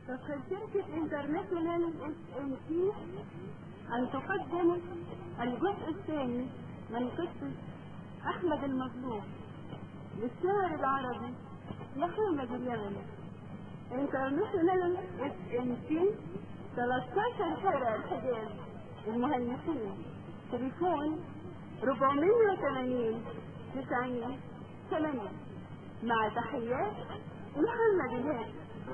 تسخر شركة انترناشونال اس ام سي ان تقدم الجزء الثاني من قصة احمد المظلوم للشاعر العربي محمد اليمني انترناشونال اس ام سي 13 شارع الحجاز المهندسين تليفون 480 90 8 مع تحيات محمد الهادي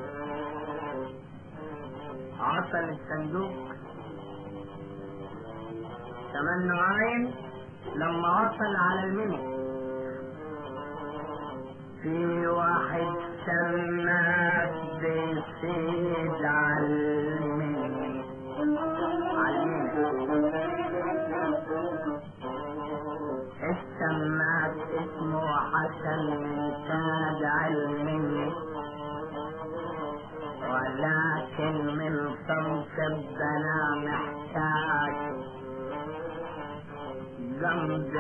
عطل الصندوق كمان نوعين لما وصل على الملك في واحد سماك بيصيد على الملك السماك اسمه حسن من تاج علمي ولكن من صمت البنا محتاج جنب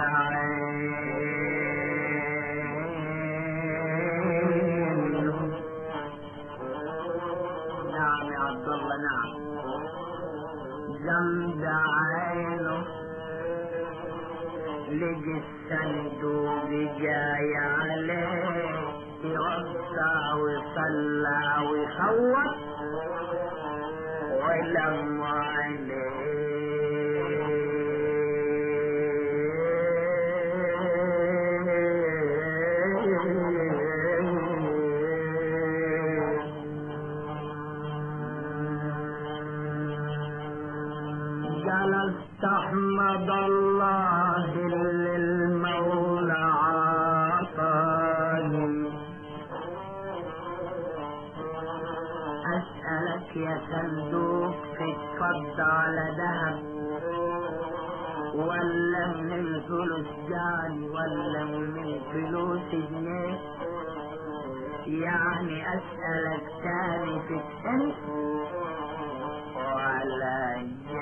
عينه نعم يا عبد الله نعم جنب عينه لقي الصندوق جاي عليه يوضع وصلى ويخوف ولم جلست احمد الله اللي المولى عطاني اسالك يا صندوق تتفضى على ذهب ولا من الفلوس جاني ولا من الفلوس جنيه يعني اسالك تاني في السنه ولا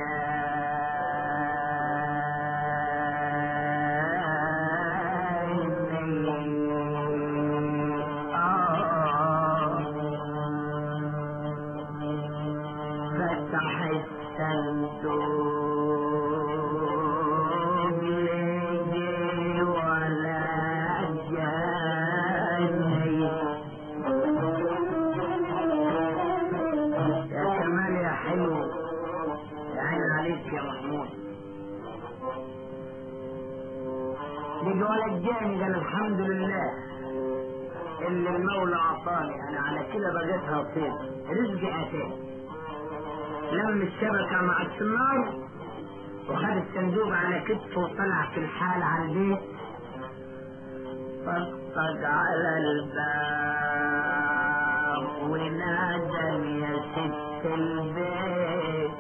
فتح الصندوق لقي ولا جاني يا كمال يا حلو يا عين عليك يا محمود لقي ولد جاني قال الحمد لله اللي المولى عطاني انا على كده بقيتها صيد رزقي اتاني لم الشبكة مع السمار وخد الصندوق على كتفه وطلع في الحال على البيت طقطق على الباب ونادى يا ست البيت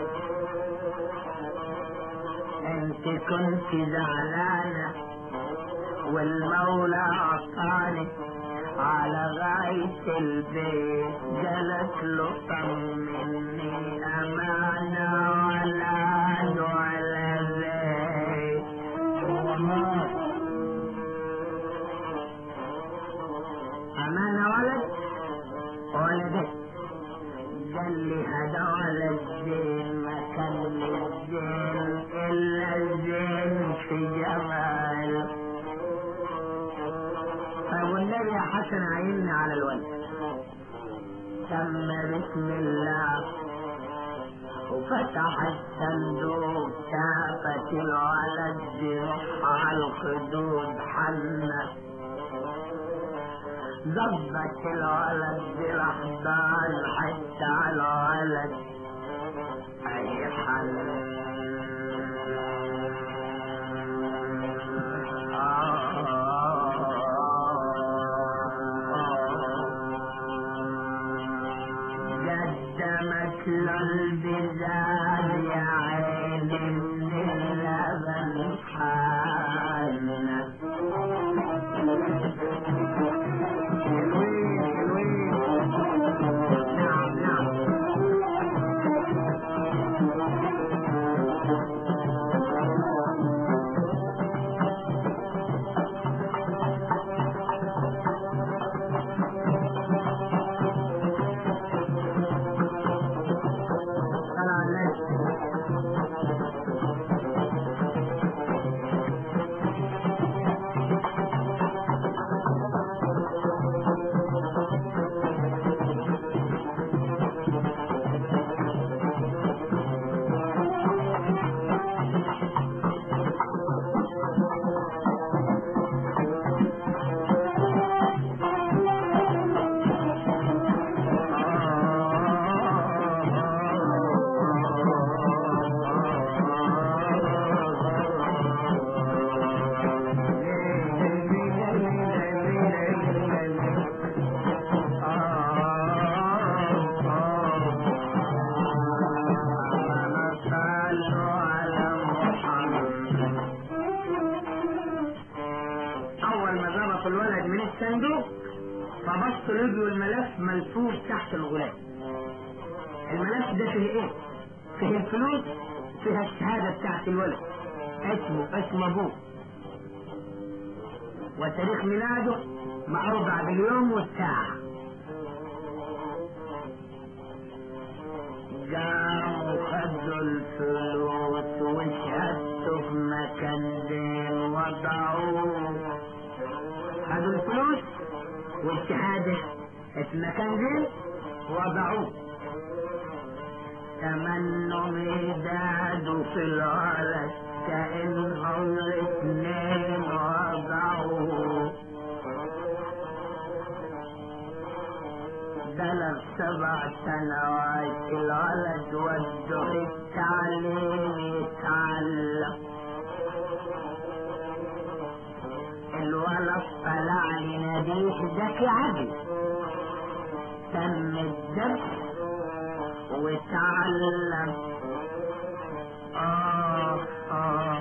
انت كنت زعلانة والمولى عطاني على غاية البيت قالت له طمني أمانة ولا ولا بيت أمانة ولد ولد قال لي هدول الزين ما كان للزين إلا الزين في جمال طيب والنبي يا حسن عيني على الولد سمى بسم الله وفتح الصندوق شافت الولد بروح على الخدود حنت ظبط الولد بالاحضان حتى على الولد اي حل قدمت له البزاز يا عين اللبن حالنا نعم نعم طلعوا الولد من الصندوق فبصوا لقوا الملف ملفوف تحت الغلاف الملف ده فيه ايه؟ فيه الفلوس فيها الشهادة بتاعت الولد اسمه اسم ابوه وتاريخ ميلاده معروض باليوم والساعة قاموا خدوا الفلوس وشهدته في مكان زين وضعوه خدوا الفلوس والشهادة في مكان زين وضعوه تمنوا ميداده في الغلط كأنهم الاثنين وضعوه بلغ سبع سنوات الولد وده التعليم يتعلم الولد طلع لنبيه ذكي عدل تم الدرس وتعلم آه آه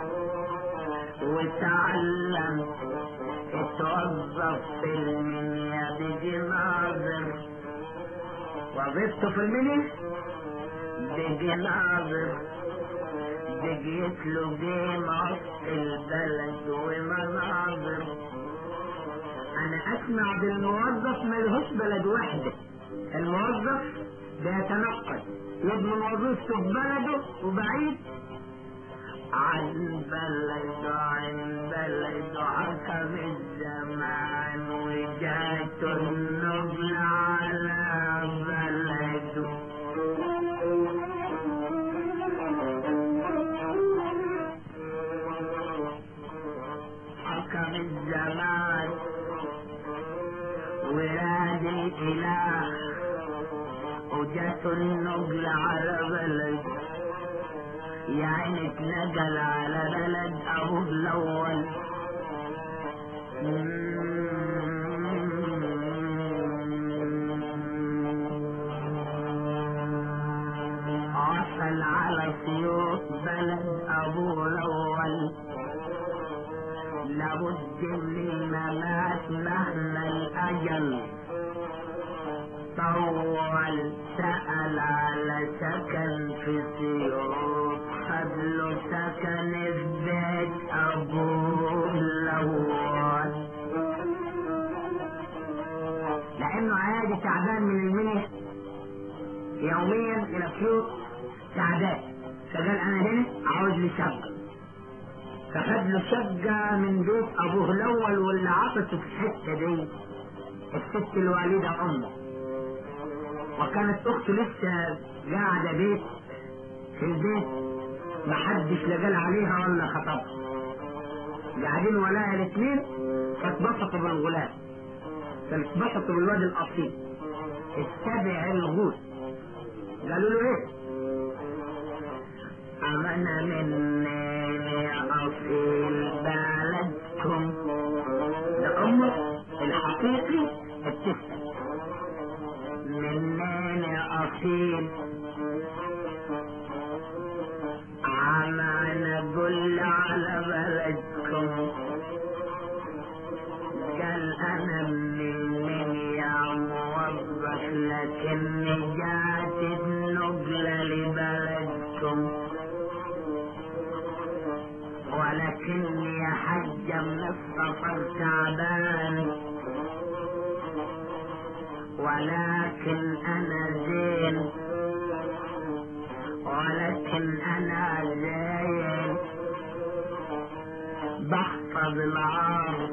وتعلم اتوظف في المنيا بيجي ناظر وظيفته في المنيا بيجي ناظر بقيت له قيمة في البلد ومناظر أنا أسمع بالموظف ملهوش بلد واحدة الموظف بيتنقل يضمن وظيفته في بلده وبعيد عن بلد عن بلد حكم الزمان وجات النبل على بلده حكم الزمان وراد الإله وجات النبل على بلد يعني اتنقل على بلد ابوه الاول عسل على سيوف بلد ابوه الاول لابد من الممات مهما الاجل طول سأل على سكن في سيوف خدله سكن في بيت أبوه الأول لأنه عادي تعبان من المنيا يوميا إلى فلوس تعبان فقال أنا هنا عاوز لي شقة فخد له شقة من بيت أبوه الأول واللي عطته في الحتة دي الست الوالدة أمه وكانت اخته لسه قاعده بيت في البيت محدش لا قال عليها ولا خطبها قاعدين ولاها الاثنين فاتبسطوا بالغلام فاتبسطوا بالواد الاصيل السبع الغول قالوا له ايه أمانة مني أصيل بلدكم ده أمك الحقيقي التسع منين أصيل عمان قل على بلدكم قال أنا من من يا موظف لكني جات النقلة لبلدكم ولكني يا حجة من السفر تعبان ولكن أنا زين ولكن أنا زين بحفظ العار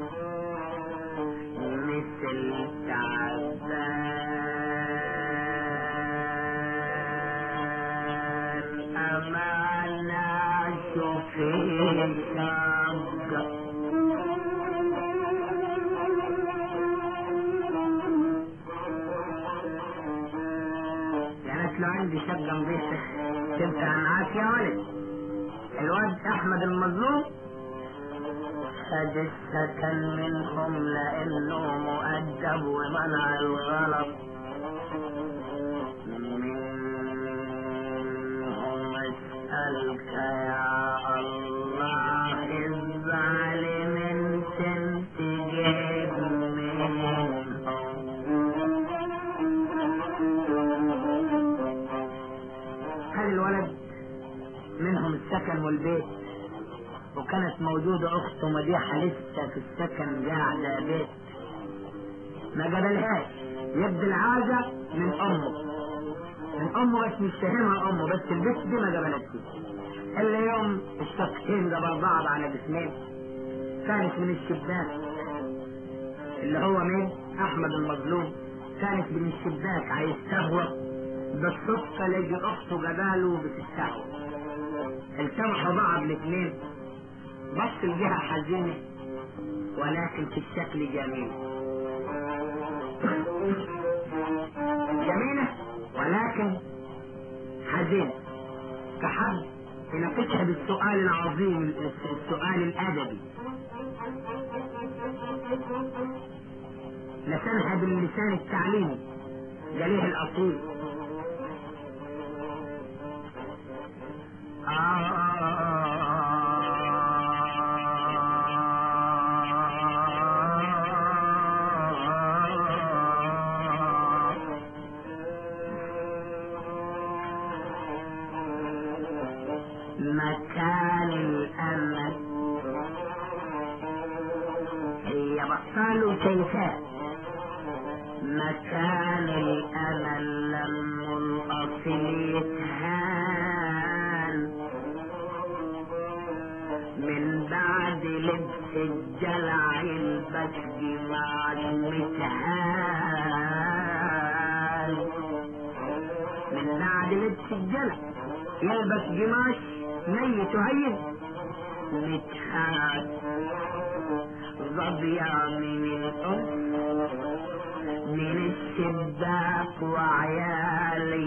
مثل تعبان أمانة شوفي شقة قالت له عندي شقة نظيفة تنفع معاك يا ولد الواد أحمد المظلوم خد السكن منهم لأنه مؤدب ومنع الغلط منهم اسألك يا الله الظالم انت انت جيت كانت موجودة أخته مديحة لسه في السكن قاعدة بيت ما قبلهاش يبدو العازة من أمه من أمه بس مش فاهمها أمه بس البت دي ما قبلتش إلا يوم الشقتين قبل بعض على جسمين كانت من الشباك اللي هو مين؟ أحمد المظلوم كانت من الشباك عايز تهوى بالصدفة لقي أخته قباله بتستهوى التمحوا بعض الاثنين بص الجهة حزينة ولكن في الشكل جميل جميلة ولكن حزينة فحب يناقشها بالسؤال العظيم السؤال الأدبي لسانها باللسان التعليمي جليه الأصيل مكان الأمل هي بطال وشايفاه مكان الأمل لم الأصل يتهان من بعد لبس الجلع البسج مع المتهان من بعد لبس الجلع يلبس قماش ميت وهين متهان ظبيا من الأنف من الشباك وعيالي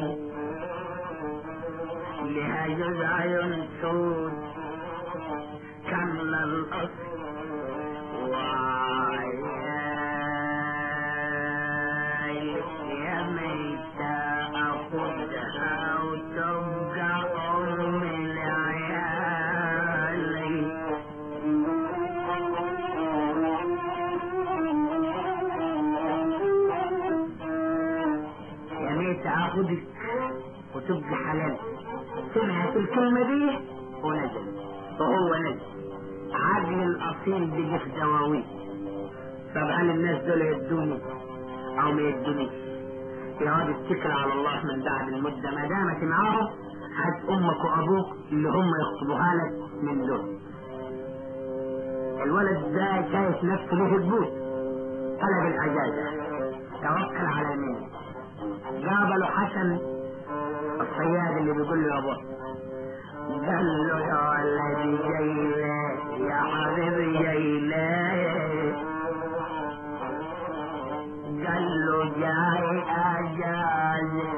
لها جزع سود كمل الأصل وعيالي يا ميتة أخدها وتبقى أم العيالي يا ميت اخدك وتبقى حلال سمعت الكلمة دي ونزل وهو نزل عقل الاصيل بيجي في دواوين طب هل الناس دول يدوني او ما يدونيش يقعد يتكل على الله من بعد المدة ما دامت معاهم هات امك وابوك اللي هم يخطبوها لك من دول الولد ده شايف نفسه له البوت طلب الاجازة توكل على المين قابله حسن الصياد اللي بيقول له يا ابو قال له يا ولدي جاي يا حبيبي جاي قال له جاي اجازة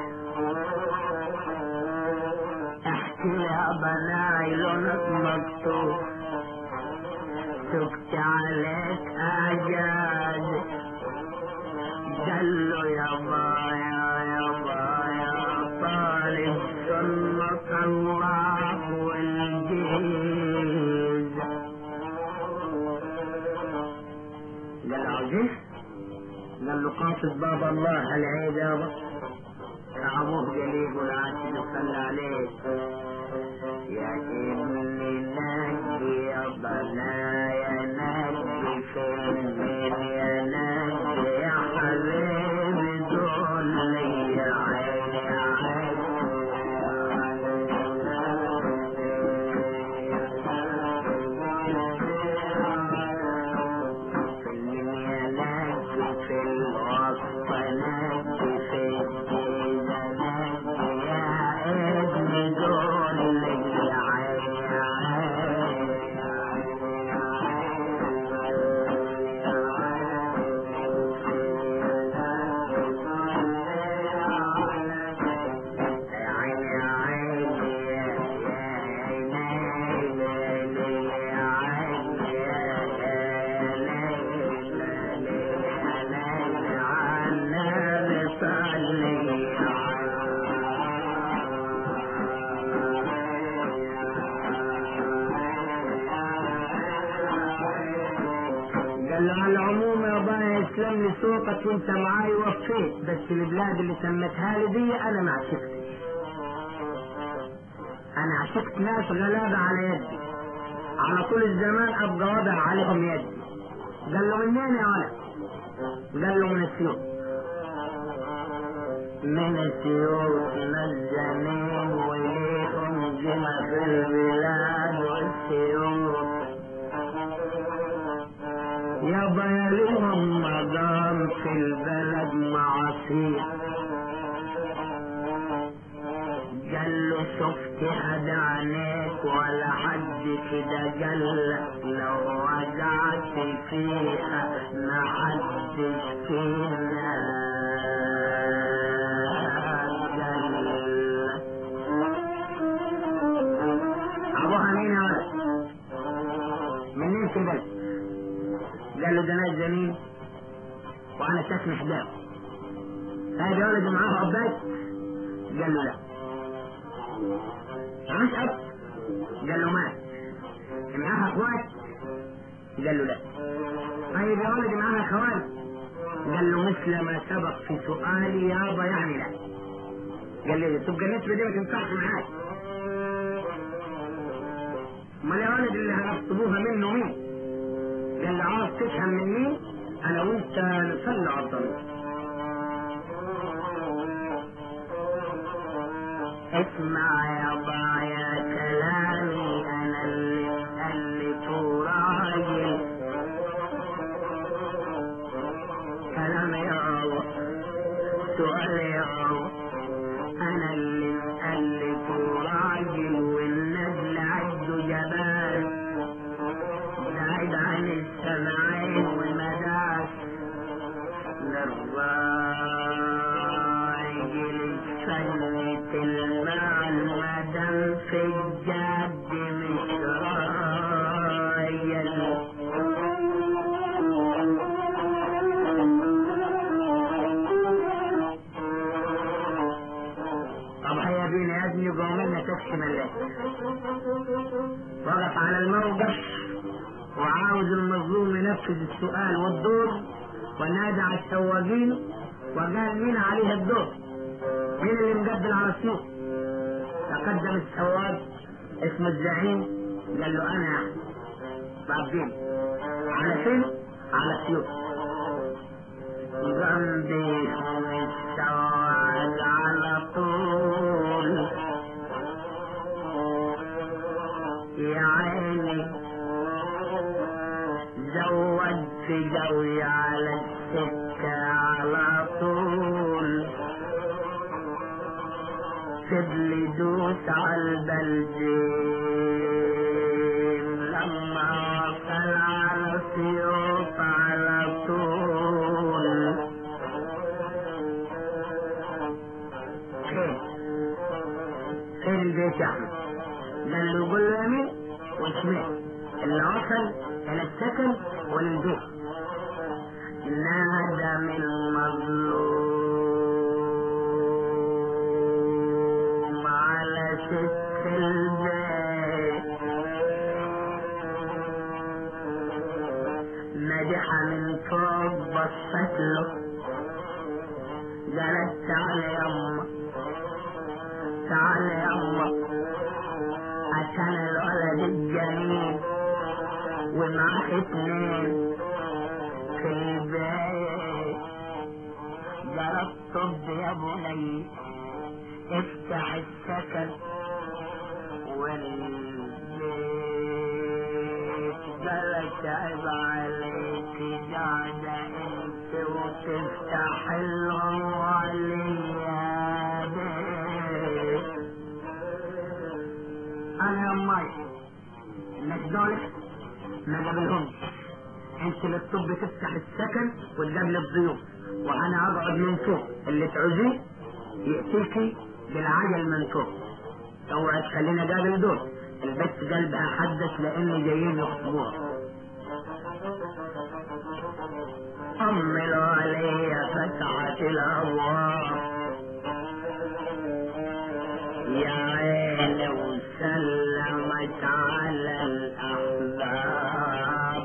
احكي يا بناي لونك مكتوب سكت عليك اجازة قال له يا بايا يا بايا طالب سنة الله والجيز قال عزيز قال له قاصد باب الله العيد يابا أبوه قليل والعاشر صلى عليه يا ابني نجي يا بنايا نجي في المين يا نجي يا حبيبي دول لي يا عيني في المين يا نجي في الوسط نجي في الجيزة نجي يا ابني دول لي يا عيني يا عيني يا عيني يا عيني يا عيني يا ليلى عنا بصلي قال له على العموم يا بايا يسلم لي صوتك وانت معاي وفيت بس البلاد اللي سميتها لي دي انا ما عشقتش انا عشقت ناس غلابة على يدي على طول الزمان ابقى وضع عليهم يد قال له منين يا ولد قال له من السيوف من السيوف مجانين وليهم جمع في البلاد والسيوف يا بيالهم مدام في البلد معاصير قال له شفت حد عينيك ولا حد كده قال لك لو وجعت فيها ما حدش فينا قال لك ابوها مين يا ولد منين في البلد قال له ده ناس جميل وانا ساكن حداه هذا يا ولد معاه عباد قال له لا معاش اب قال له مات معاها اخوات قال له لا طيب يا ولد معاها اخوات قال له مثل ما سبق في سؤالي يابا يعني لا قال لي تبقى النسبه دي ما تنفعش معاك امال يا ولد اللي هنطلبوها منه مين؟ قال له عاوز تفهم من مين؟ انا وانت نصلي على الطريق اسمع يا ضايا كلامي انا اللي مألف راجل كلام يا الله سؤال يا الله انا اللي مألف راجل والنجل عده جبال بعيد عن السمعين والمداس للراجل سنة المال مدام في الجد مش رايل طب هيا بينا يا ابني قومنا تكشي ملاك وقف على الموقف وعاوز المظلوم ينفذ السؤال والدور ونادى على السواقين وقال مين عليه الدور مين اللي مقبل على السوق تقدم السواق اسمه الزعيم قال له انا يعني بعدين على فين على السيوف جنبي السواق على طول يا عيني زود في جوي على السكة على طول سيبلي دوس على البلدين لما وصل على سيوف على طول خير خير البيت يا احمد قال له قول له يمين وشمال اللي وصل الى السكن وللبيت نادى من مظلوم على ست البيت نجح من فوق بصت له قالت تعال يما تعال يما عشان الولد الجميل ومعاه اتنين في البيت جرب طب يا بني افتح السكن والبيت بلش عيب عليك قاعدة انت وتفتح الولية بيت انا يا امي انك دولك ما قبلهمش انت اللي الطب تفتح السكن وتقابل الضيوف وانا اقعد من فوق اللي تعوزيه ياتيكي بالعجل من فوق اوعى تخليني اقابل دول البت قلبها حدث لاني جايين يخطبوها ام الولية فتحت الابواب يا عيني وسلمت على الأحباب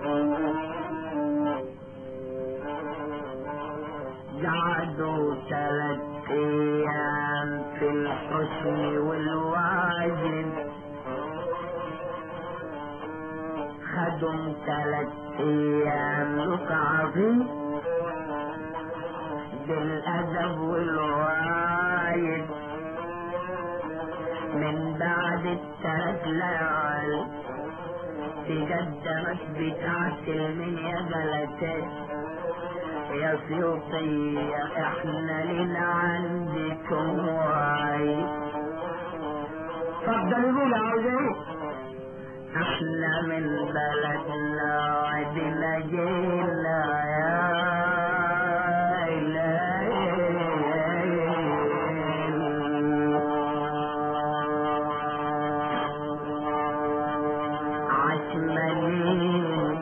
قعدوا ثلاث أيام في الحسن والواجب بعدهم ثلاث ايام لك عظيم بالادب والوايد من بعد الثلاث ليالي تقدمت بتاعت المنيا جلتين يا سيوطية احنا لنا عندكم واي اتفضل قول عاوز ايه احنا من بلدنا وعدنا جينا يا عشمانين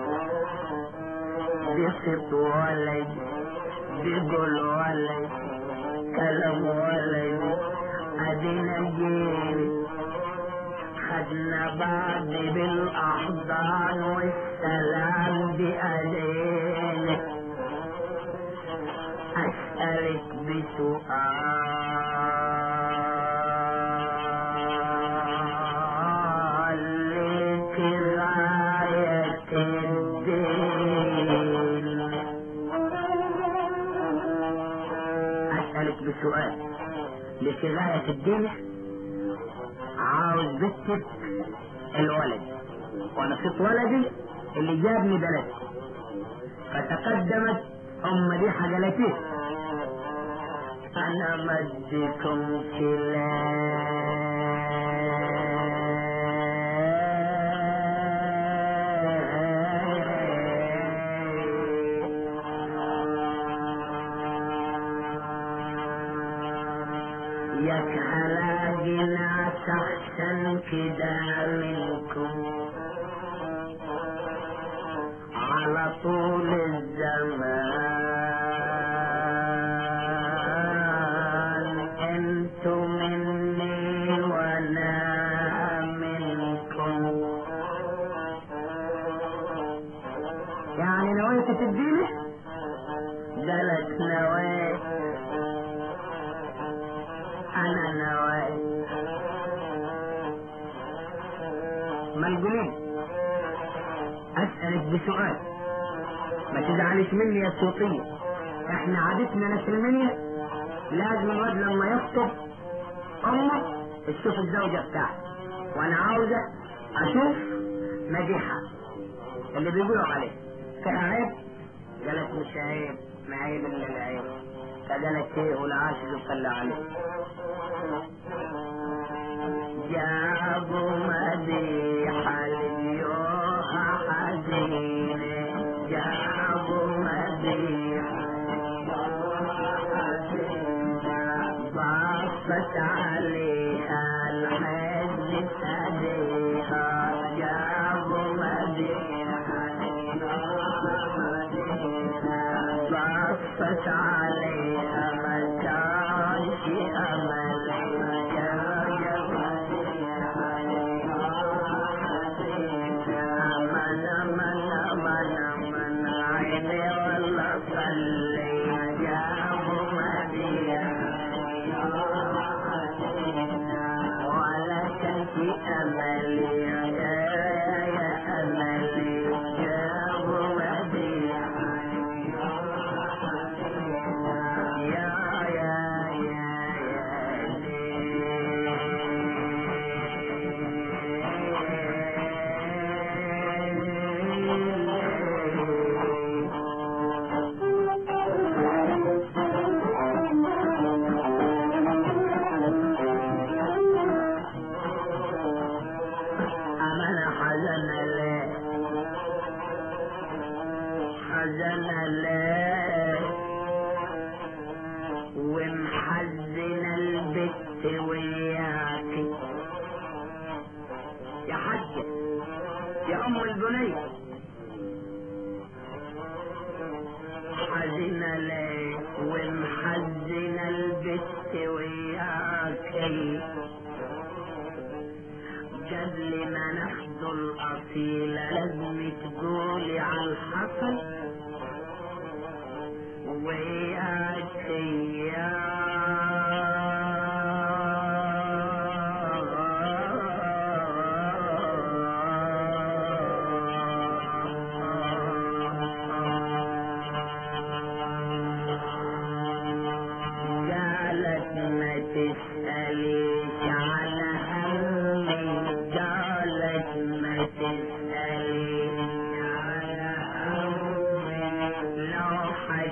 بصوت ولد بقول ولد كلام ولد ادينا جيل خدنا بعض بالاحضان والسلام بأذينك اسألك بسؤال لك غاية الدين اسألك بسؤال لك غاية الدين عاوز بنتك الولد وانا صوت ولدي اللي جابني بلد فتقدمت ام دي حجلتي انا مديكم ياك هلاقي ناس احسن كده منكم على طول الزمان انتم مني وانا منكم يعني نويت تديني قالت نويت انا نويت ملقولين اسألك بسؤال ما تزعلش مني يا صوتية احنا عادتنا ناس المنيا لازم الواد لما يخطب امه تشوف الزوجة بتاعته وانا عاوزة اشوف مديحة اللي بيقولوا عليه فيها عيب قالت مش عيب ما عيب الا العيب فقالت ايه والعاشق صلى عليه جابوا مديحة ليوها حزينة جابوا مديحة بصت عليها الحزن سديها جابوا مديحة بصت عليها ما كانش أمل أمل أمل أمل أمل عيني والله صلي جابوا مديحة ولا كان في أملي يا يا أملي جابوا مديحة يا يا يا أمل حزن ليه حزن ليه ومحزن البت وياكي يا حجة يا أم البنية حزن ليه ومحزن البت وياكي قبل ما ناخد الأصيل لازم تقولي على الحصل وياك يا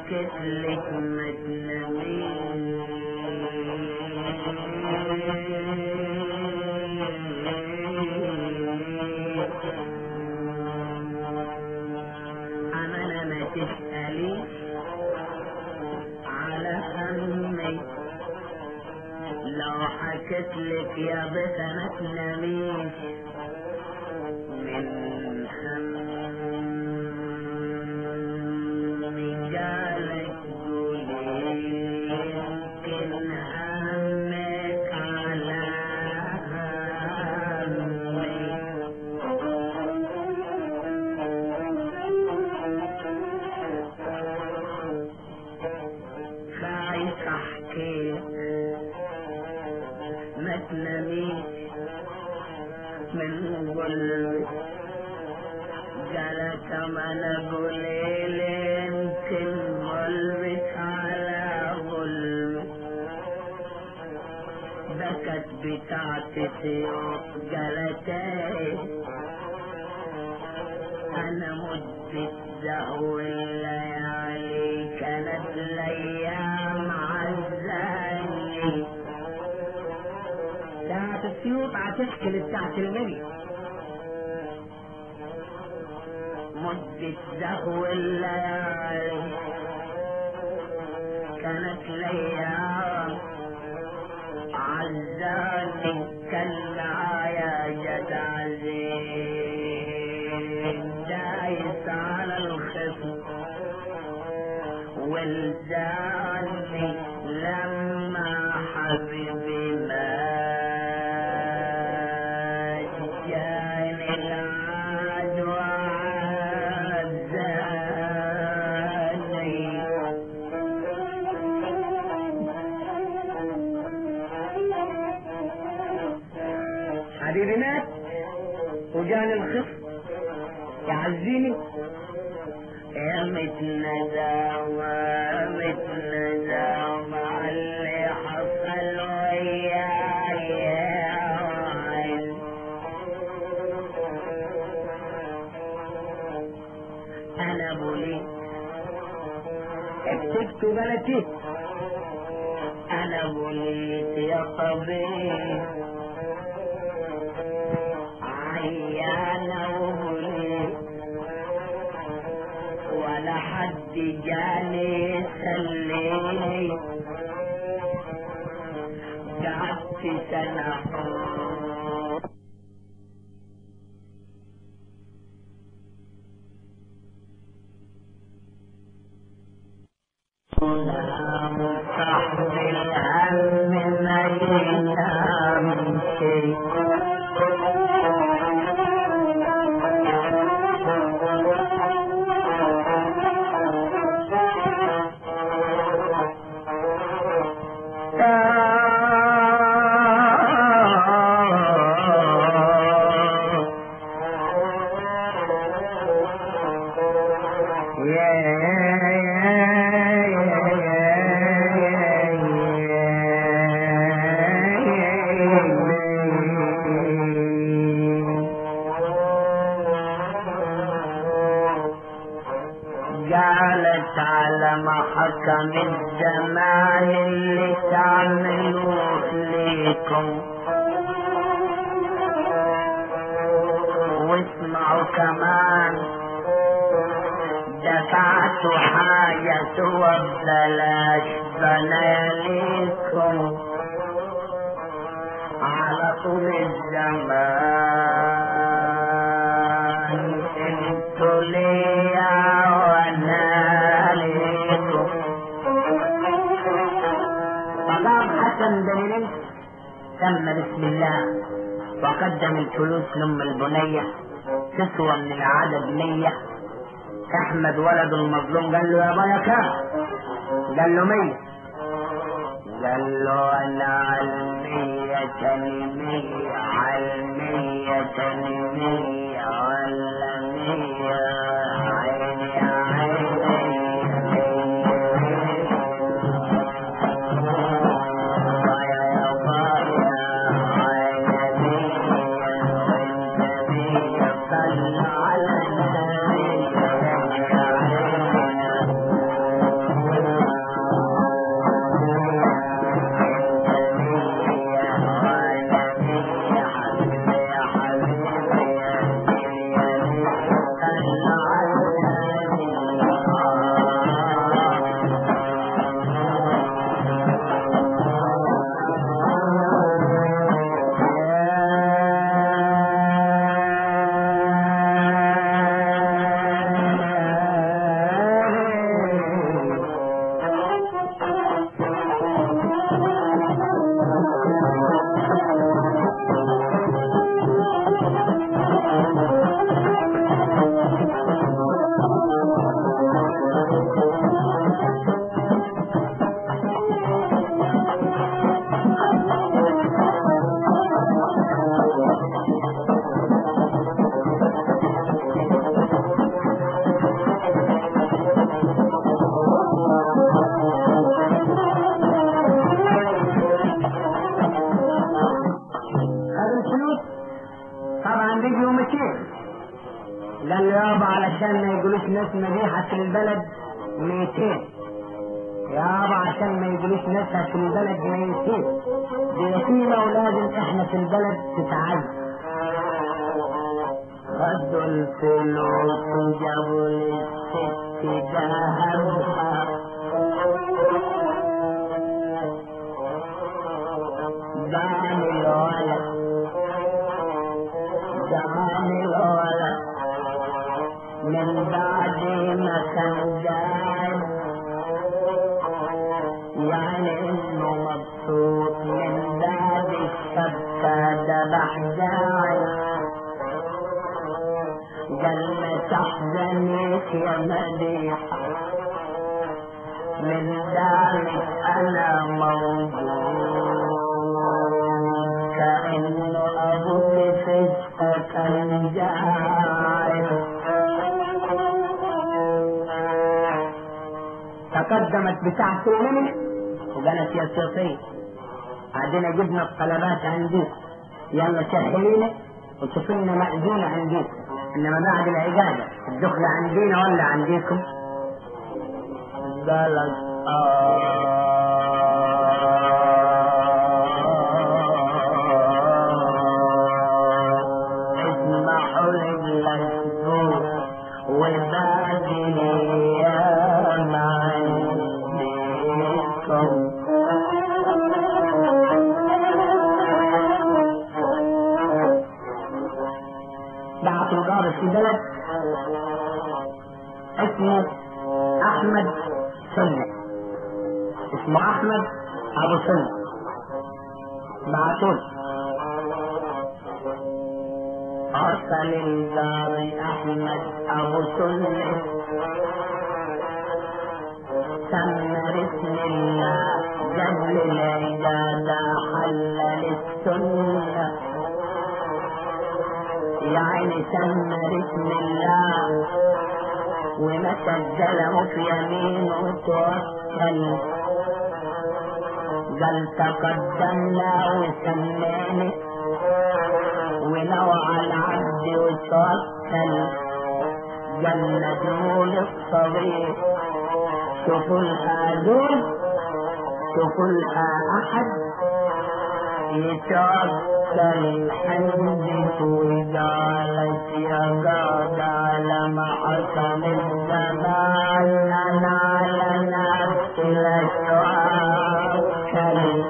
حكيت لك ما أنا ما تسألي على همي لو حكيت لك يا بس ما تناميش من همي جالك قولي يمكن همك على همي خايف احكيك ما تناميش من قلبي قال كمان اقول لي يمكن قلبك على ظلمي بكت بتاعتي قالت ايه انا مدة زهو الليالي كانت الايام عزاني ساعة السيوط عتشكل بتاعت النبي مدة زهو الليالي كانت الايام عزاني كالعايا جد عزيز دايس على الخصم والزاني لما حبيبي ما جاني العدوى عزاني حبيبي مات وجاني الخصم يعزيني يا متنداوى متنداوى اللي حصل وياي يا وعين انا بوليت كتبت بلدي انا بوليت يا طبيب عيانة وبوليت ولا حد جاني يسليني قعدت سنة صاحب الهم ما ينام شيء قالت على ما حكم الزمان اللي تعملوه ليكم واسمعوا كمان دفعت حاجة وبلاش بناليكم على طول الزمان انتوا ليا وانا ليكم فقام حسن بن نمس تم بسم الله وقدم الفلوس لام البنية تسوى من العدد مية احمد ولد المظلوم قال له يا بايا كام قال له مية قال له انا علمية تنمية علمية تنمية ولا مية عيني عيني عشان ما يقولوش ناس مديحة في البلد 200 يابا عشان ما يقولوش ناسها في البلد 200 دي يتيمة ولازم احنا في البلد تتعز خدوا الفلوس وجابوا للست ذهبها دعم الولد دعم الولد من بعد ما كان جاي يعني انه مبسوط من بعد الشبكة ذبح جاي قال ما تحزنيش يا مديحة من ذلك انا موجود كأنه ابوك فجأة كان جاي تقدمت بتاعته منه وقالت يا صوفي عندنا جبنا الطلبات عندي يلا سهلينا وشوف لنا مأذونة عندي انما بعد العبادة الدخلة عندنا ولا عنديكم؟ قالت آه اسمحوا لي بالاسبوع وباقي الايام عندكم بعت مقابل في بلد اسمه احمد سنة اسمه احمد ابو سنة بعتوه ارسل الجاري احمد ابو سنة سمر اسم الله قبل العبادة حلل السنة يا عيني سمر اسم الله ومتى الزلم في يمينه توكل قال تقدمنا وسماني ونوع العبد وتوكل جلدوا للصغير شوفوا لها دول شوفوا لها احد يتوكل حمدك وقالت يا قاد على ما حكم الزمان انا على نفسي لتوكل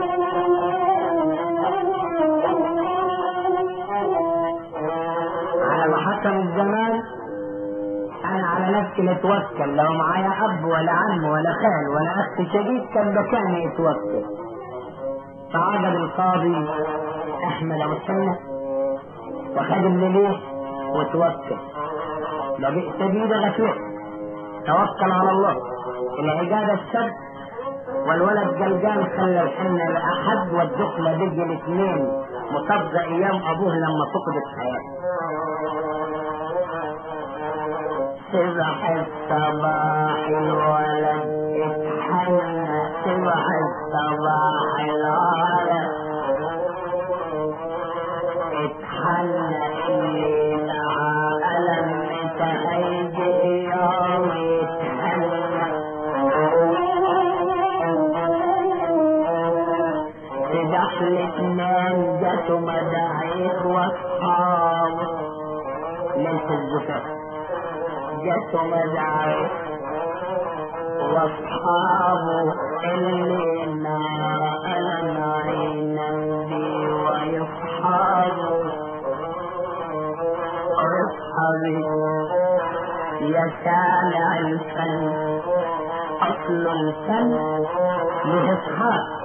على ما حكم الزمان انا على نفسي نتوكل لو معايا اب ولا عم ولا خال ولا اخت شديد كان مكاني يتوكل فعجب القاضي احمد ابو السنه وخد الليل وتوكل لبئس بيد غفير توكل على الله العبادة السبت والولد جلجان خلى الحنة لأحد والدخلة بيجي الاثنين مصدق أيام أبوه لما فقدت حياته صبح الصباح الولد اتحنى صبح الصباح الولد اتحنى الليل ألم تهيجي يوم يتحنى في دخلة نام جاتوا مداعيك واصحابه ليلة الزفاف جاتوا مداعيك واصحابه اللي نار ألم عينا بي ويصحابه اصحابي يا سامع الفن أصل الفن له اصحاب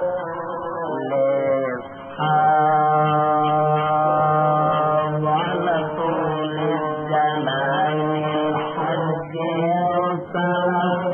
لأصحاب على طول الزمان الحج يوصل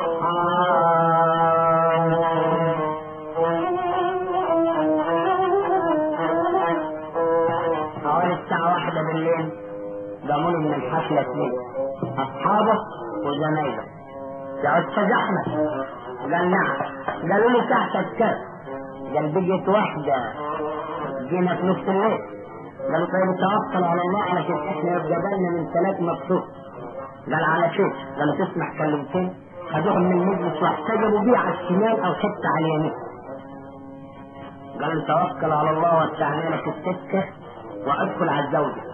حوالي الساعة واحدة بالليل قاموا له من الحفلة اثنين أصحابه وزمايله يا أستاذ أحمد قال نعم قالوا لي تحتك كذا قال بقيت واحدة جينا في نص الليل قالوا طيب توكل على الله علشان احنا يبقى بالنا من ثلاث مبسوط قال على كيف قالوا تسمع كلمتين خدوهم من المجلس واحتجبوا بيه على الشمال او حته على اليمين قال توكل على الله واستعن لك السكه وادخل على الزوجه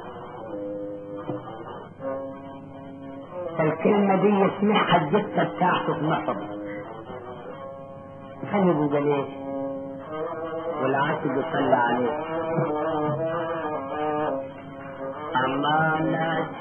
فالكلمه دي يسمعها الجثه بتاعته في مصر خلي قال ايه والعاشق يصلي عليه أمانة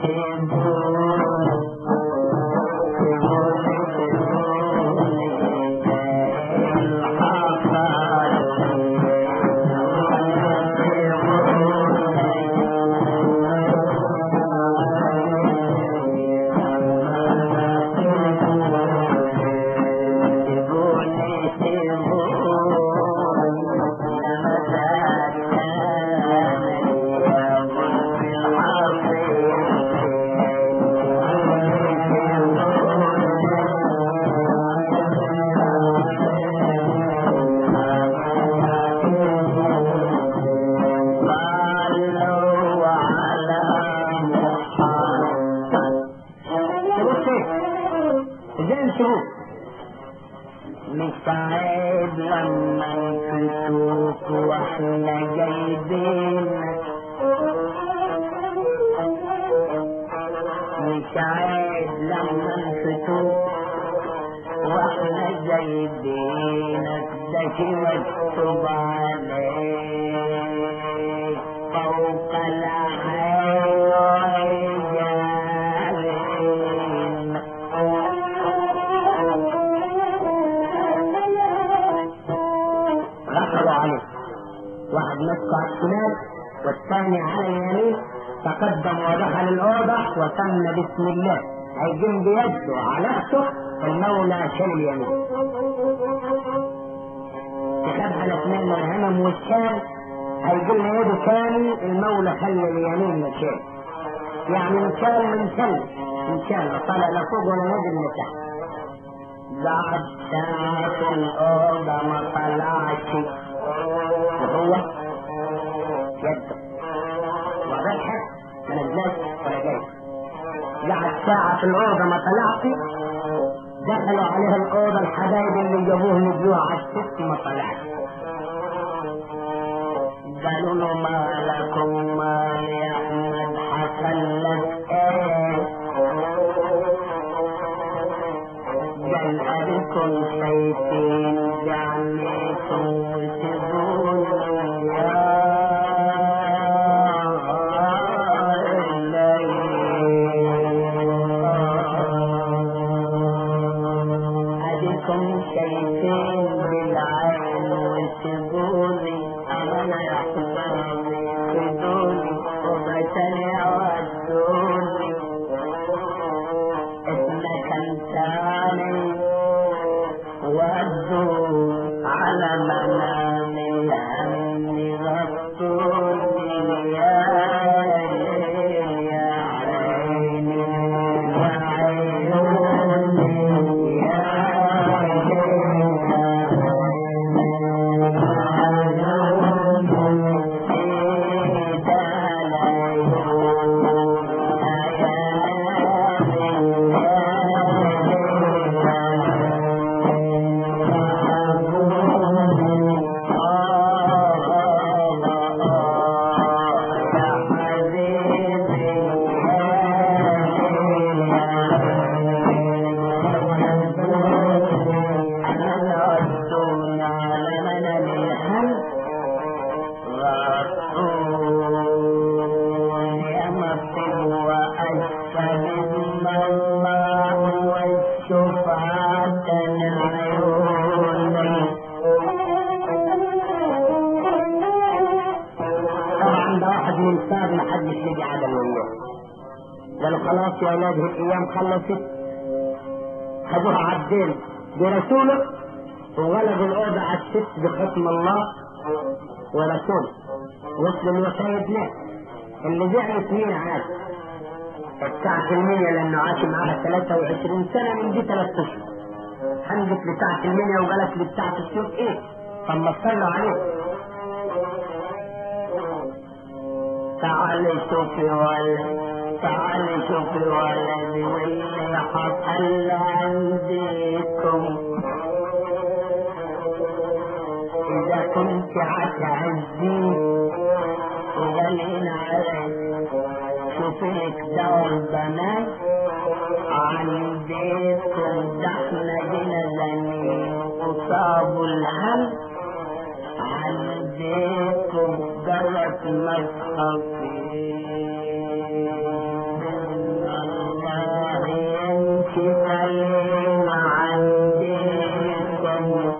مش عيب لما نشوف واحنا جايبينك مش عيب لما نشوف واحنا جايبينك ده شي مكتوب عليك فوق العين جارين دخلوا عليه واحد مسكه على الشمال والثاني على اليمين تقدم ودخل الأوضة وسمى بسم الله هيجين بيده على اخته المولى شال اليمين تخبها الاثنين من الهمم والشام هيجي له يده كامل المولى خلى اليمين مشان يعني مشان من شل مشان لا طالع لا فوق ولا نزل لتحت قعد ساعة في الأوضة ما طلعش وهو يده وضحك ما نزلش ولا جاي قعد ساعة في الأوضة ما طلعش دخلوا عليه الأوضة الحبايب اللي جابوه نزلوه على الست ما طلعش قالوا له ما لكم ما يا أحمد حصل لك إيه قال أبيكم شايفين بعينيكم وسيبوني يا أبيكم شايفين بالعين وسيبوني أنا يا حبابي خدوني وبتني ودوني اسمك انساني ودوا على منامي عني غطوني يا يا عيني يا عيوني يا طبعا ده واحد من ساب ما حدش يجي عدم وياه قالوا خلاص يا اولاد الايام خلصت خدوها عبدين برسوله وغلبوا الاوضه على الست بحكم الله ورسوله وصلوا الوصايا ناس اللي زعلت مين عاد بتاعت المية لانه عاش معاها 23 سنة من دي ثلاث اشهر حمدت بتاعت المية وقالت لبتاعت السوق ايه طب ما تصلوا عليه تعالي شوفي ولا تعالي شوفي ولدي واللي حصل عندكم إذا كنت هتعزيه وغالين عليك شوفيك دور البنات عندكم ده احنا جينا زنين وصابوا الهم عندكم جرت مصحفي الله يمشي سليم عندكم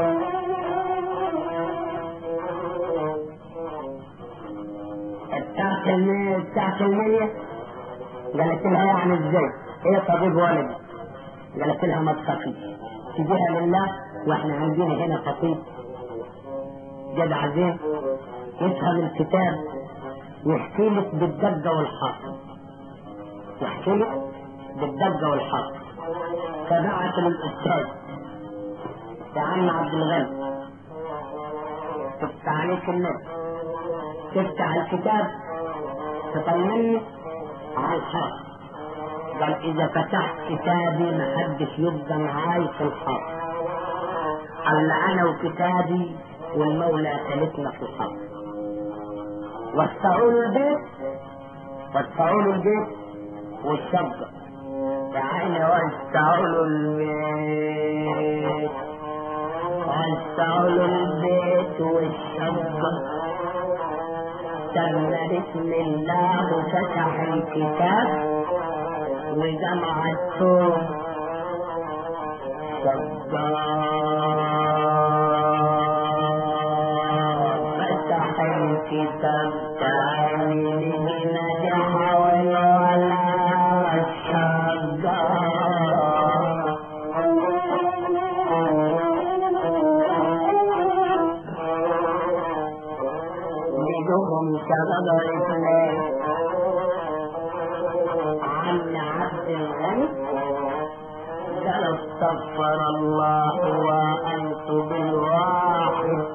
بتاعت المية بتاعت المية قالت لها يعني ازاي؟ ايه طبيب ولد؟ قالت لها ما تخافيش تجيها لله واحنا عندنا هنا خطيب جدع زين يفهم الكتاب ويحكي لك بالدقة والحاصل يحكي لك بالدقة والحاصل فبعت للأستاذ يا عم عبد الغني تفتح عليك النت تفتح الكتاب تطمني على الحاصل قال إذا فتحت كتابي ما حدش يبقى معاي في الحاصل قال أنا وكتابي والمولى ثالثنا في الحرب وسعوا له البيت وسعوا له البيت والشقة يا عيني وسعوا له البيت وسعوا له البيت والشقة تم بسم الله وفتح الكتاب وجمع الثوم فتح الكتاب تعالي نجح ولا بدهم شغل الاثنين عم عبد الغني قال استغفر الله وانت بالواحد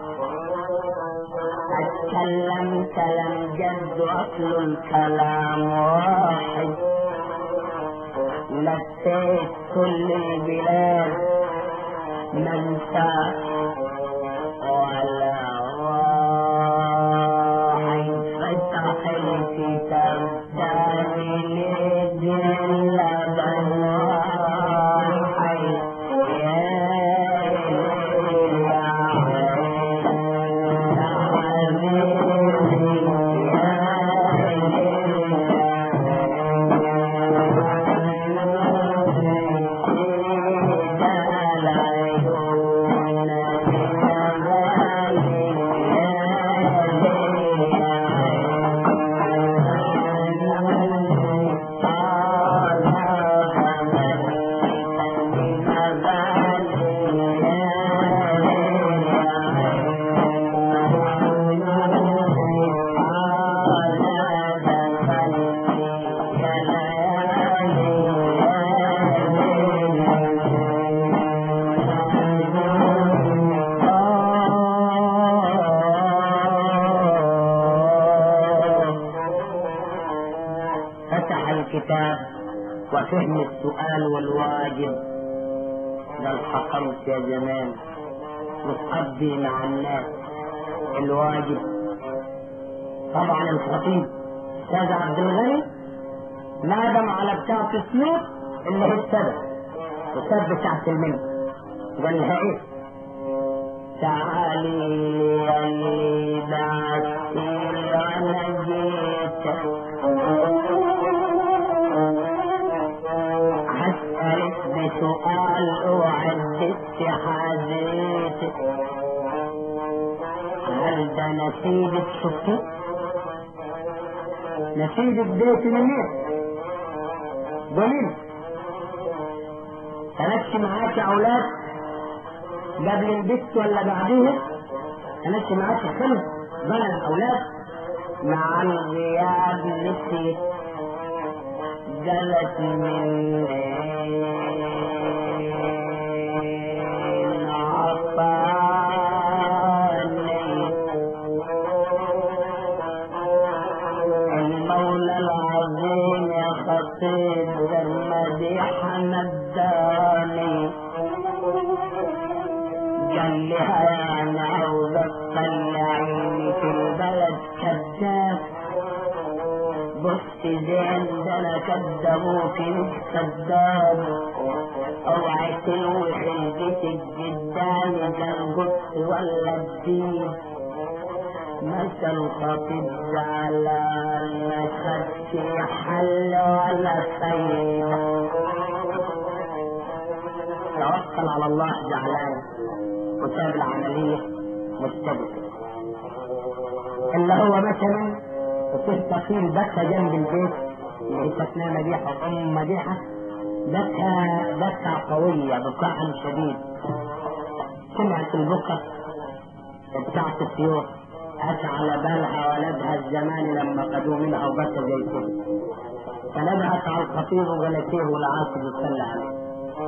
اتكلم كلام جد اصل الكلام واحد لفيت كل البلاد ما انسى ولا واحد فتح الكتاب تاني للدين لبن واحد فتح الكتاب وفهم السؤال والواجب بل حكمت يا جمال وتقضي مع الناس الواجب طبعا الخطيب استاذ عبد الغني نادم على بتاعة السيوف اللي هي السبب وسب بتاعة المنى قال لها ايه تعالي يا اللي بعتي انا جيتك هسألك بسؤال وعدت حاجتك هل ده نسيبك شفتي نسيبك بيت منين دليل تنكش معاك اولاد قبل البت ولا بعديها تنكش معاك خمس بلد اولاد مع الغياب نسيت جلت من عطاني المولى العظيم نداني قال لها يا انا عاوزة تطلعيني في البلد كذاب بص زين ده انا كدبوك مش كذاب اوعي تلوي خلقتك قدامي لا القدس ولا الدين مثل الخطيب زعلان ما خدش حل ولا خير توكل على الله زعلان وساب العملية مستبد اللي هو مثلا وتلقى فيه البكة جنب البيت اللي هي سكنة مديحة أم مديحة بكى بكى قوية بكاء شديد سمعت البكا بتاعت الطيور أتى على بالها ولدها الزمان لما قدوا منها وبكى زي كده فنبهت على الخطيب وجلسيه والعاصي يصلى عليه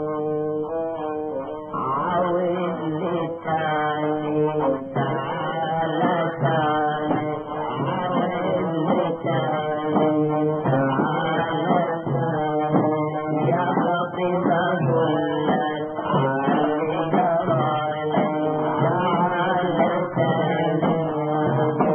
عاود لي تاني تعالى تاني عاود لي تاني تعالى تاني يا خطيب قلت علي جرالي تعالى تاني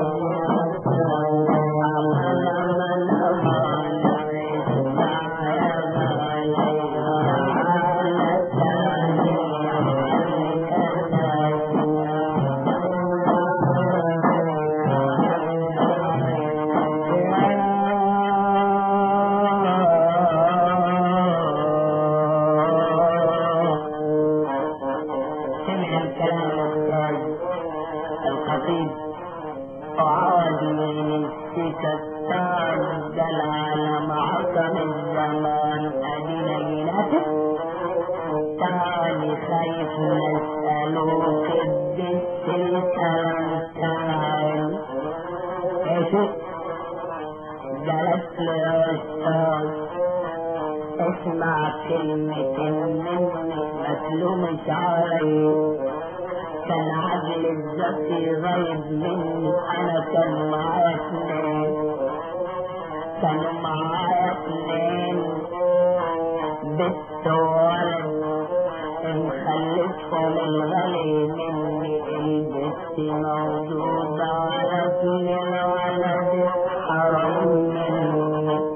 سمع الكلام الأستاذ الخطيب وعاد من الستة دل على معصم الزمان أدينا جيناتك تاني خايف نسألوك الدس الكلام تعال ايش جلس له يا أستاذ اسمع كلمة مني متلومش علي كان عدل الزكي غايب مني انا كان معايا اثنين كانوا معايا اثنين بنت وولد مخلفهم الغالي مني البت موجودة على ابن الولد حرام مني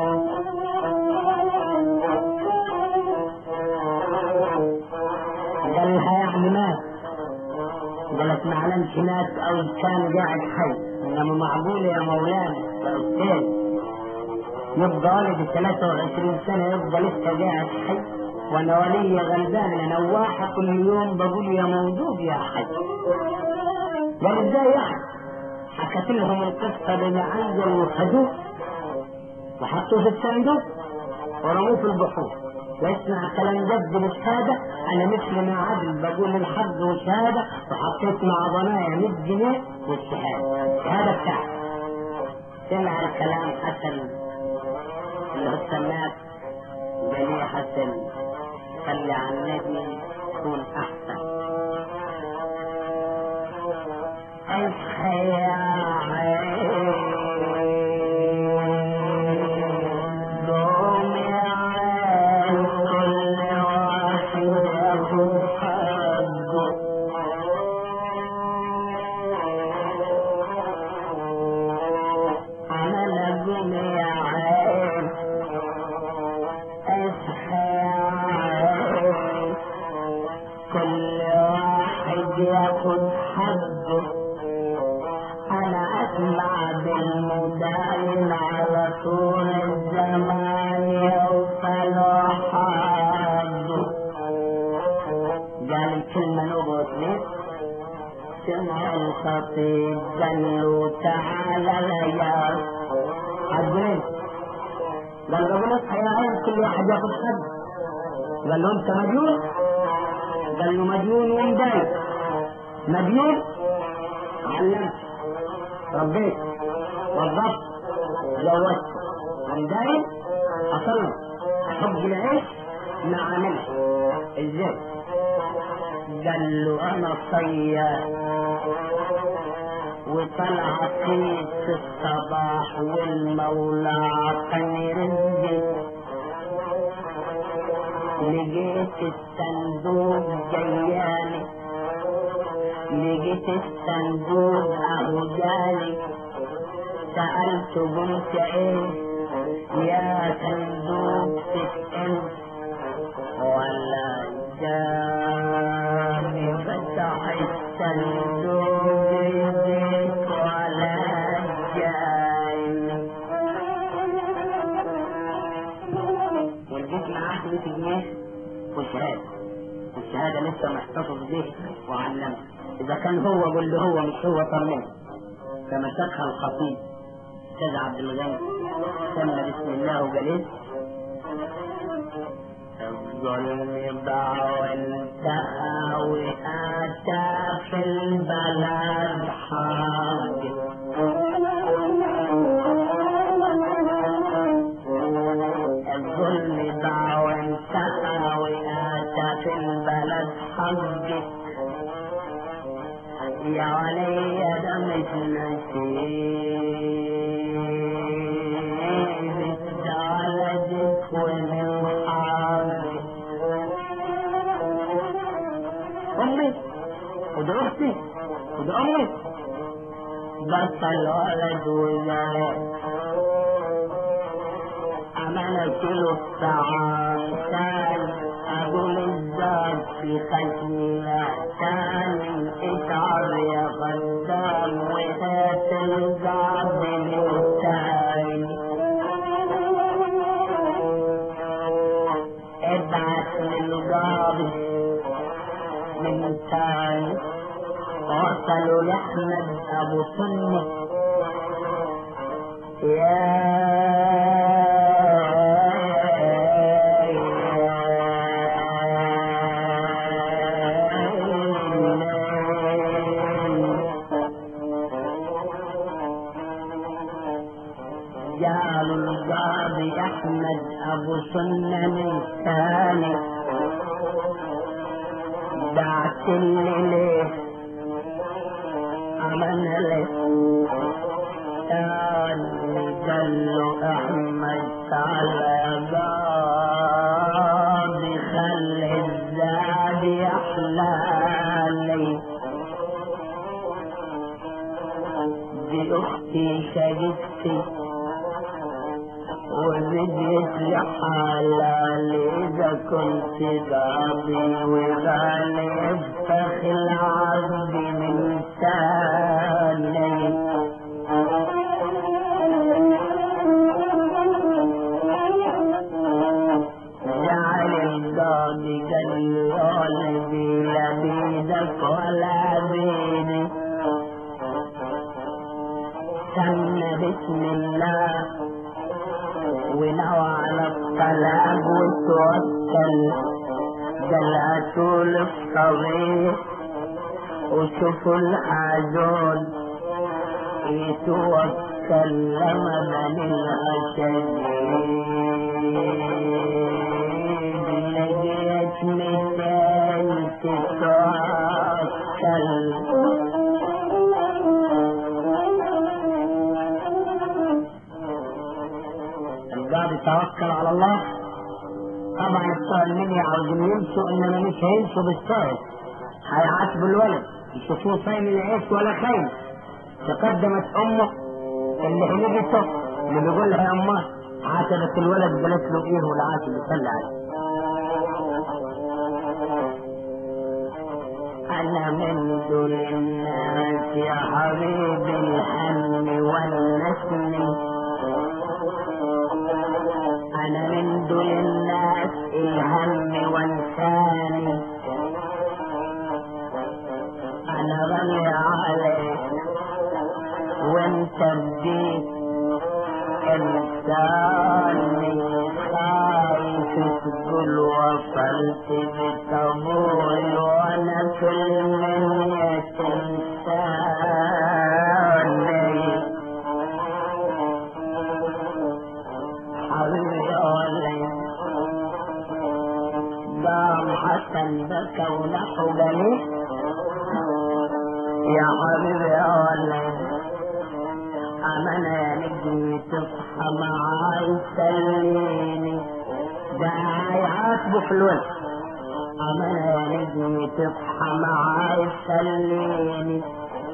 قالها يعني مات قالت ما علمش مات او كان قاعد حي انما معقول يا مولانا يا استاذ يبقى ولد 23 سنه يبقى لسه قاعد حي وانا ولي غلبان انا نواحه كل يوم بقول يا موجود يا حي قال ازاي يعني حكت لهم القصه بمعنزل وخدوه وحطوه في الصندوق ورموه في البحور واسمع كلام جد بالشهادة أنا مثل ما عدل بقول الحق وشهادة وحطيت مع ضنايا 100 جنيه والشهادة الشهادة بتاعتي سمع الكلام حسن اللي هو السماك قال لي يا حسن خلي عن النبي تكون أحسن اصحى يا عين قوم يا عين كل واحد ياخد حقه انا لقوم يا عين اصحى يا عين كل واحد ياخد حقه انا اسمع بالمداين على طول الزمان يوصل حظه قال الكلمة نقط ليه سمع الخطيب قال له تعالى يا عجلين قال له بقول اصحى يا عين كل واحد ياخد حد قال له انت مجنون قال له مجنون ومضايق مجنون علمت ربيت وظفت زوجت ومضايق اصلي حب العيش مع ملح ازاي قال له انا صياد وطلع فيك في الصباح والمولى عطني رزقي لقيت الصندوق جيالي لقيت الصندوق اهو جالي سألت قلت ايه يا صندوق تسأل ولا جاني فتح الصندوق يديك ولا جاني ولقيت معاه 100 جنيه والشهادة والشهادة لسه محتفظ به وعلمها إذا كان هو قول له هو مش هو طمنه فمسكها الخطيب سيد عبد الغني سمى بسم الله وقال الظلم ضاع وانتهى واتى في البلد حاضر الظلم ضاع وانتهى واتى في البلد حقك يا ولي دمك نسيب دالجك ومن حالك أمي خد أختي خد أمي بطل ولد وزارة عمل كيلو الطعام كان أقول الزاد في خشمي كان اشعر يا خدام وهات الزعب من الثاني ابعت للقاضي من ثاني وصلوا لأحمد أبو سنة جعلوا القاضي أحمد أبو سنة الثاني دعت اللي ليه عمل ليه تاني قال أحمد تعالى يا قاضي خلي الزاد يحلى لي دي أختي شقيقتي وبديت لحالي إذا كنت قاضي وغالي افتخ العبد من تالي جعل القاضي قال لي ولدي لا بيدك ولا بيدي سمى بسم الله ونوى على الطلاق وتوكل جلاتوا للصغير وشوفوا الحاجون يتوكل لما بني الغشاجين لقيت مثال تتوكل القاضي توكل على الله طبعا بتوع المنيا عاوزين يمشوا انما مش هيمشوا بالسهل هيعاتبوا الولد يشوفوه صايم العيش ولا خايف تقدمت امه اللي هنجته اللي بيقول لها يا امه عاتبت الولد قالت له ايه والعاتب يصلي عليه انا من دول الناس يا حبيبي الهم والنسم أنا من دول الناس الهم وانساني أنا غني عليك وانت بديت إنساني خايف تقول وصلت بطبول وأنا في المنية إنساني حبيبي يا ولد قام حسن بكى ونحو جميل يا حبيبي يا ولد أمانة يا نجمي تصحى معاي تسليني ده هيعاتبه في الوسط أمانة يا نجمي تصحى معاي تخليني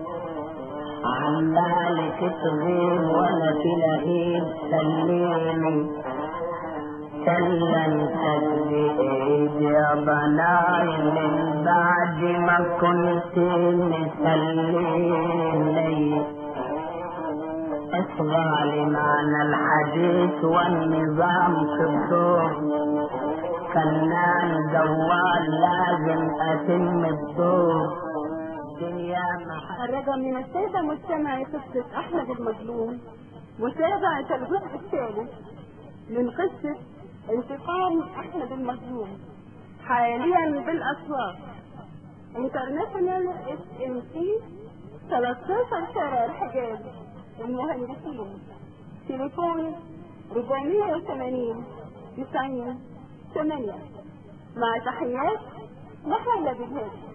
عمالك تغيب ولا تلاقيب سليني سلم تسليب يا بناي من بعد ما كنت مسليني اصغى لمعنى الحديث والنظام في الدور فنان جوال لازم اتم الدور دنيا محل الرجاء من السادة مستمعي قصة أحمد المظلوم متابعة الجزء الثالث من قصة انتقام أحمد المظلوم حاليا بالأسواق انترناشونال اس ام سي 13 شارع الحجاز المهندسين تليفون 480 90 8 مع تحيات محلة بالهادي